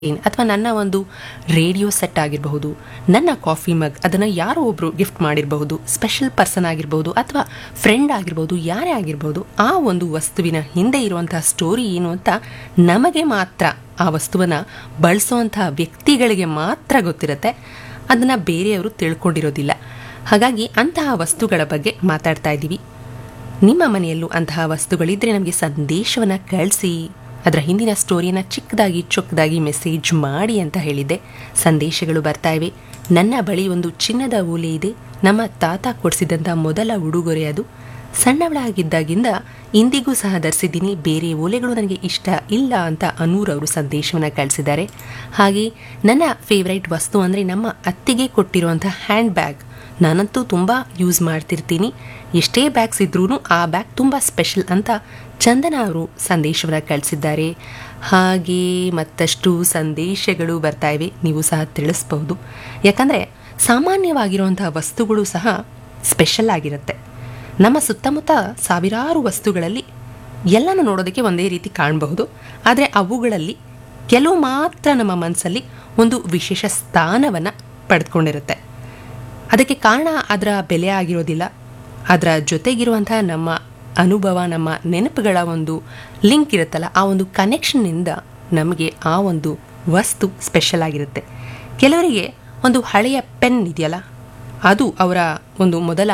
ಅಥವಾ ನನ್ನ ಒಂದು ರೇಡಿಯೋ ಸೆಟ್ ಆಗಿರಬಹುದು ನನ್ನ ಕಾಫಿ ಮಗ್ ಅದನ್ನು ಯಾರೋ ಒಬ್ಬರು ಗಿಫ್ಟ್ ಮಾಡಿರಬಹುದು ಸ್ಪೆಷಲ್ ಪರ್ಸನ್ ಆಗಿರ್ಬೋದು ಅಥವಾ ಫ್ರೆಂಡ್ ಆಗಿರ್ಬೋದು ಯಾರೇ ಆಗಿರ್ಬೋದು ಆ ಒಂದು ವಸ್ತುವಿನ ಹಿಂದೆ ಇರುವಂತಹ ಸ್ಟೋರಿ ಏನು ಅಂತ ನಮಗೆ ಮಾತ್ರ ಆ ವಸ್ತುವನ್ನು ಬಳಸುವಂತಹ ವ್ಯಕ್ತಿಗಳಿಗೆ ಮಾತ್ರ ಗೊತ್ತಿರುತ್ತೆ ಅದನ್ನು ಬೇರೆಯವರು ತಿಳ್ಕೊಂಡಿರೋದಿಲ್ಲ ಹಾಗಾಗಿ ಅಂತಹ ವಸ್ತುಗಳ ಬಗ್ಗೆ ಮಾತಾಡ್ತಾ ಇದ್ದೀವಿ ನಿಮ್ಮ ಮನೆಯಲ್ಲೂ ಅಂತಹ ವಸ್ತುಗಳಿದ್ರೆ ನಮಗೆ ಸಂದೇಶವನ್ನು ಕಳಿಸಿ ಅದರ ಹಿಂದಿನ ಸ್ಟೋರಿಯನ್ನು ಚಿಕ್ಕದಾಗಿ ಚೊಕ್ಕದಾಗಿ ಮೆಸೇಜ್ ಮಾಡಿ ಅಂತ ಹೇಳಿದ್ದೆ ಸಂದೇಶಗಳು ಬರ್ತಾ ಇವೆ ನನ್ನ ಬಳಿ ಒಂದು ಚಿನ್ನದ ಓಲೆ ಇದೆ ನಮ್ಮ ತಾತ ಕೊಡಿಸಿದಂಥ ಮೊದಲ ಉಡುಗೊರೆ ಅದು ಸಣ್ಣವಳಾಗಿದ್ದಾಗಿಂದ ಇಂದಿಗೂ ಸಹ ಧರಿಸಿದ್ದೀನಿ ಬೇರೆ ಓಲೆಗಳು ನನಗೆ ಇಷ್ಟ ಇಲ್ಲ ಅಂತ ಅನೂರ್ ಅವರು ಸಂದೇಶವನ್ನು ಕಳಿಸಿದ್ದಾರೆ ಹಾಗೆ ನನ್ನ ಫೇವ್ರೈಟ್ ವಸ್ತು ಅಂದರೆ ನಮ್ಮ ಅತ್ತಿಗೆ ಕೊಟ್ಟಿರುವಂಥ ಹ್ಯಾಂಡ್ ಬ್ಯಾಗ್ ನಾನಂತೂ ತುಂಬ ಯೂಸ್ ಮಾಡ್ತಿರ್ತೀನಿ ಎಷ್ಟೇ ಬ್ಯಾಗ್ಸ್ ಇದ್ರೂ ಆ ಬ್ಯಾಗ್ ತುಂಬ ಸ್ಪೆಷಲ್ ಅಂತ ಚಂದನ ಅವರು ಸಂದೇಶವನ್ನು ಕಳಿಸಿದ್ದಾರೆ ಹಾಗೆ ಮತ್ತಷ್ಟು ಸಂದೇಶಗಳು ಬರ್ತಾ ಇವೆ ನೀವು ಸಹ ತಿಳಿಸ್ಬಹುದು ಯಾಕಂದರೆ ಸಾಮಾನ್ಯವಾಗಿರುವಂತಹ ವಸ್ತುಗಳು ಸಹ ಸ್ಪೆಷಲ್ ಆಗಿರುತ್ತೆ ನಮ್ಮ ಸುತ್ತಮುತ್ತ ಸಾವಿರಾರು ವಸ್ತುಗಳಲ್ಲಿ ಎಲ್ಲನೂ ನೋಡೋದಕ್ಕೆ ಒಂದೇ ರೀತಿ ಕಾಣಬಹುದು ಆದರೆ ಅವುಗಳಲ್ಲಿ ಕೆಲವು ಮಾತ್ರ ನಮ್ಮ ಮನಸ್ಸಲ್ಲಿ ಒಂದು ವಿಶೇಷ ಸ್ಥಾನವನ್ನು ಪಡೆದುಕೊಂಡಿರುತ್ತೆ ಅದಕ್ಕೆ ಕಾರಣ ಅದರ ಬೆಲೆ ಆಗಿರೋದಿಲ್ಲ ಅದರ ಜೊತೆಗಿರುವಂತಹ ನಮ್ಮ ಅನುಭವ ನಮ್ಮ ನೆನಪುಗಳ ಒಂದು ಲಿಂಕ್ ಇರುತ್ತಲ್ಲ ಆ ಒಂದು ಕನೆಕ್ಷನ್ನಿಂದ ನಮಗೆ ಆ ಒಂದು ವಸ್ತು ಸ್ಪೆಷಲ್ ಆಗಿರುತ್ತೆ ಕೆಲವರಿಗೆ ಒಂದು ಹಳೆಯ ಪೆನ್ ಇದೆಯಲ್ಲ ಅದು ಅವರ ಒಂದು ಮೊದಲ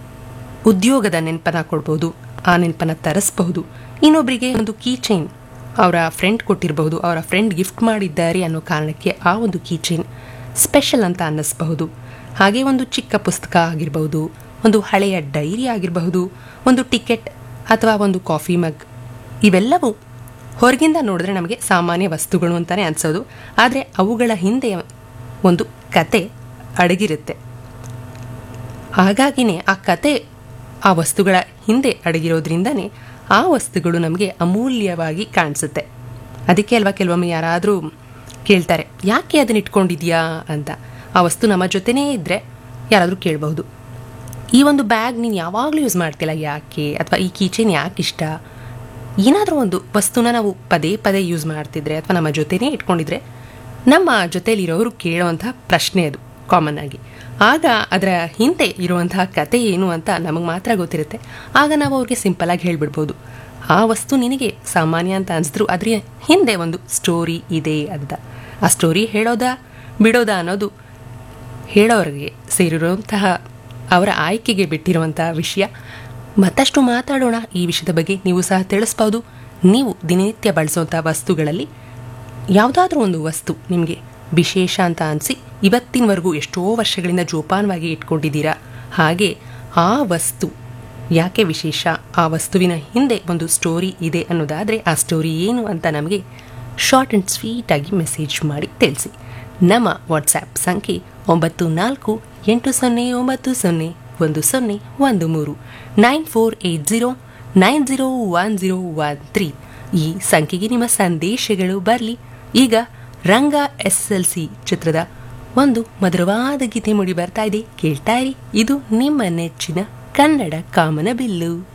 ಉದ್ಯೋಗದ ನೆನಪನ್ನು ಕೊಡ್ಬೋದು ಆ ನೆನಪನ್ನು ತರಿಸ್ಬಹುದು ಇನ್ನೊಬ್ಬರಿಗೆ ಒಂದು ಕೀ ಚೈನ್ ಅವರ ಫ್ರೆಂಡ್ ಕೊಟ್ಟಿರಬಹುದು ಅವರ ಫ್ರೆಂಡ್ ಗಿಫ್ಟ್ ಮಾಡಿದ್ದಾರೆ ಅನ್ನೋ ಕಾರಣಕ್ಕೆ ಆ ಒಂದು ಕೀ ಚೈನ್ ಸ್ಪೆಷಲ್ ಅಂತ ಅನ್ನಿಸ್ಬಹುದು ಹಾಗೆ ಒಂದು ಚಿಕ್ಕ ಪುಸ್ತಕ ಆಗಿರಬಹುದು ಒಂದು ಹಳೆಯ ಡೈರಿ ಆಗಿರಬಹುದು ಒಂದು ಟಿಕೆಟ್ ಅಥವಾ ಒಂದು ಕಾಫಿ ಮಗ್ ಇವೆಲ್ಲವೂ ಹೊರಗಿಂದ ನೋಡಿದ್ರೆ ನಮಗೆ ಸಾಮಾನ್ಯ ವಸ್ತುಗಳು ಅಂತಲೇ ಅನಿಸೋದು ಆದರೆ ಅವುಗಳ ಹಿಂದೆ ಒಂದು ಕತೆ ಅಡಗಿರುತ್ತೆ ಹಾಗಾಗಿನೇ ಆ ಕತೆ ಆ ವಸ್ತುಗಳ ಹಿಂದೆ ಅಡಗಿರೋದ್ರಿಂದನೇ ಆ ವಸ್ತುಗಳು ನಮಗೆ ಅಮೂಲ್ಯವಾಗಿ ಕಾಣಿಸುತ್ತೆ ಅದಕ್ಕೆ ಅಲ್ವಾ ಕೆಲವೊಮ್ಮೆ ಯಾರಾದರೂ ಕೇಳ್ತಾರೆ ಯಾಕೆ ಅದನ್ನ ಇಟ್ಕೊಂಡಿದ್ಯಾ ಅಂತ ಆ ವಸ್ತು ನಮ್ಮ ಜೊತೆನೇ ಇದ್ದರೆ ಯಾರಾದರೂ ಕೇಳಬಹುದು ಈ ಒಂದು ಬ್ಯಾಗ್ ನೀನು ಯಾವಾಗಲೂ ಯೂಸ್ ಮಾಡ್ತಿಲ್ಲ ಯಾಕೆ ಅಥವಾ ಈ ಕೀಚೇನ್ ಯಾಕೆ ಇಷ್ಟ ಏನಾದರೂ ಒಂದು ವಸ್ತುನ ನಾವು ಪದೇ ಪದೇ ಯೂಸ್ ಮಾಡ್ತಿದ್ರೆ ಅಥವಾ ನಮ್ಮ ಜೊತೆನೇ ಇಟ್ಕೊಂಡಿದ್ರೆ ನಮ್ಮ ಜೊತೆಲಿರೋರು ಕೇಳುವಂಥ ಪ್ರಶ್ನೆ ಅದು ಕಾಮನ್ ಆಗಿ ಆಗ ಅದರ ಹಿಂದೆ ಇರುವಂತಹ ಕತೆ ಏನು ಅಂತ ನಮಗೆ ಮಾತ್ರ ಗೊತ್ತಿರುತ್ತೆ ಆಗ ನಾವು ಅವ್ರಿಗೆ ಸಿಂಪಲಾಗಿ ಹೇಳಿಬಿಡ್ಬೋದು ಆ ವಸ್ತು ನಿನಗೆ ಸಾಮಾನ್ಯ ಅಂತ ಅನಿಸಿದ್ರು ಅದ್ರ ಹಿಂದೆ ಒಂದು ಸ್ಟೋರಿ ಇದೆ ಅಂತ ಆ ಸ್ಟೋರಿ ಹೇಳೋದಾ ಬಿಡೋದಾ ಅನ್ನೋದು ಹೇಳೋರಿಗೆ ಸೇರಿರುವಂತಹ ಅವರ ಆಯ್ಕೆಗೆ ಬಿಟ್ಟಿರುವಂತಹ ವಿಷಯ ಮತ್ತಷ್ಟು ಮಾತಾಡೋಣ ಈ ವಿಷಯದ ಬಗ್ಗೆ ನೀವು ಸಹ ತಿಳಿಸ್ಬೋದು ನೀವು ದಿನನಿತ್ಯ ಬಳಸುವಂಥ ವಸ್ತುಗಳಲ್ಲಿ ಯಾವುದಾದ್ರೂ ಒಂದು ವಸ್ತು ನಿಮಗೆ ವಿಶೇಷ ಅಂತ ಅನಿಸಿ ಇವತ್ತಿನವರೆಗೂ ಎಷ್ಟೋ ವರ್ಷಗಳಿಂದ ಜೋಪಾನವಾಗಿ ಇಟ್ಕೊಂಡಿದ್ದೀರಾ ಹಾಗೆ ಆ ವಸ್ತು ಯಾಕೆ ವಿಶೇಷ ಆ ವಸ್ತುವಿನ ಹಿಂದೆ ಒಂದು ಸ್ಟೋರಿ ಇದೆ ಅನ್ನೋದಾದರೆ ಆ ಸ್ಟೋರಿ ಏನು ಅಂತ ನಮಗೆ ಶಾರ್ಟ್ ಆ್ಯಂಡ್ ಸ್ವೀಟಾಗಿ ಮೆಸೇಜ್ ಮಾಡಿ ತಿಳಿಸಿ ನಮ್ಮ ವಾಟ್ಸ್ಯಾಪ್ ಸಂಖ್ಯೆ ಒಂಬತ್ತು ನಾಲ್ಕು ಎಂಟು ಸೊನ್ನೆ ಒಂಬತ್ತು ಸೊನ್ನೆ ಒಂದು ಸೊನ್ನೆ ಒಂದು ಮೂರು nine four eight zero nine zero one zero one three ಈ ಸಂಖ್ಯೆಗೆ ನಿಮ್ಮ ಸಂದೇಶಗಳು ಬರಲಿ ಈಗ ರಂಗ ಎಸ್ ಎಲ್ ಸಿ ಚಿತ್ರದ ಒಂದು ಮಧುರವಾದ ಗೀತೆ ಮೂಡಿ ಬರ್ತಾ ಇದೆ ಕೇಳ್ತಾ ಇರಿ ಇದು ನಿಮ್ಮ ನೆಚ್ಚಿನ ಕನ್ನಡ ಕಾಮನ ಬಿಲ್ಲು